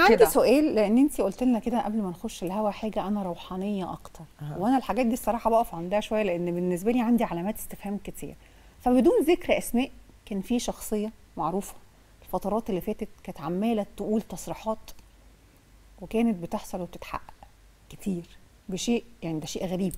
عندي كده. سؤال لان انت قلت لنا كده قبل ما نخش الهوا حاجه انا روحانيه اكتر أها. وانا الحاجات دي الصراحه بقف عندها شويه لان بالنسبه لي عندي علامات استفهام كتير فبدون ذكر اسماء كان في شخصيه معروفه الفترات اللي فاتت كانت عماله تقول تصريحات وكانت بتحصل وبتتحقق كتير بشيء يعني ده شيء غريب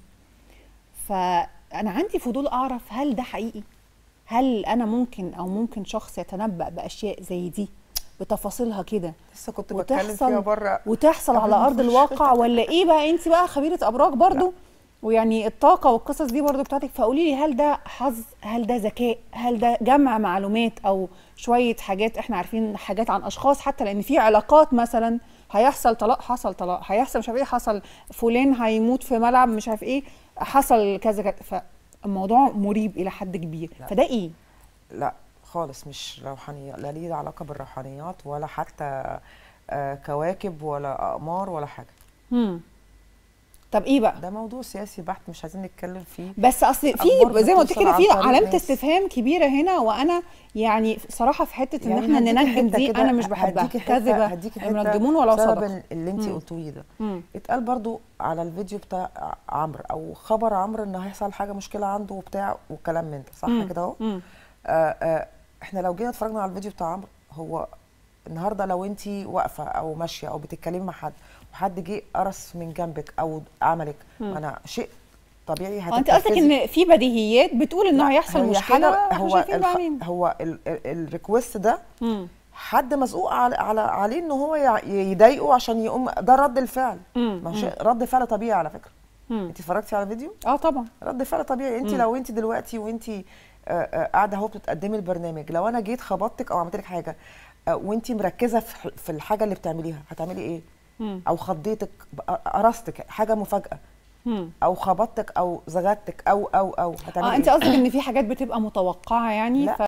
فانا عندي فضول اعرف هل ده حقيقي هل انا ممكن او ممكن شخص يتنبأ باشياء زي دي بتفاصيلها كده لسه كنت بتكلم فيها وتحصل بره وتحصل قبل على ما ارض نخش. الواقع ولا ايه بقى انت بقى خبيره ابراج برضو ويعني الطاقه والقصص دي برضو بتاعتك فقولي لي هل ده حظ هل ده ذكاء هل ده جمع معلومات او شويه حاجات احنا عارفين حاجات عن اشخاص حتى لان في علاقات مثلا هيحصل طلاق حصل طلاق هيحصل مش عارف ايه حصل فلان هيموت في ملعب مش عارف ايه حصل كذا كذا فالموضوع مريب الى حد كبير لا. فده ايه لا خالص مش روحانيات لا ليه علاقه بالروحانيات ولا حتى آه، كواكب ولا اقمار ولا حاجه مم. طب ايه بقى ده موضوع سياسي بحت مش عايزين نتكلم فيه بس اصل أخبار في زي ما قلت بتوصل كده عن في طريق علامه ناس. استفهام كبيره هنا وانا يعني صراحه في حته ان يعني احنا هديكي ننجم حتة دي كده- انا مش بحبها هديكي حتة- كذبه هديكي يعني حتة منجمون ولا بسبب صدق اللي انت مم. قلتيه ده مم. اتقال برضو على الفيديو بتاع عمرو او خبر عمرو ان هيحصل حاجه مشكله عنده وبتاع وكلام من ده صح مم. كده اهو مم. آه، آه، احنا لو جينا اتفرجنا على الفيديو بتاع عمرو هو النهارده لو انت واقفه او ماشيه او بتتكلمي مع حد وحد جه قرص من جنبك او عملك مم. ما انا شيء طبيعي آه، انت قصدك هتتنرفزي. ان في بديهيات بتقول انه هيحصل هي مشكله حاجة- احنا هو شايفين الخ- بعدين هو ال- ال- الريكوست ده مم. حد مسؤول على على عليه ان هو يع- يضايقه عشان يقوم ده رد الفعل مم. ما هو مم. شيء- رد فعل طبيعي على فكره مم. انت اتفرجتي على الفيديو اه طبعا رد فعل طبيعي انت مم. لو انت دلوقتي وانت آه، آه، قاعده اهو بتقدمي البرنامج لو انا جيت خبطتك او عملت لك حاجه آه، وانت مركزه في ح- في الحاجه اللي بتعمليها هتعملي ايه مم. او خضيتك قرصتك حاجه مفاجاه مم. او خبطتك او زغدتك او او او هتعملي اه ايه انت قصدك ان في حاجات بتبقى متوقعه يعني لا. ف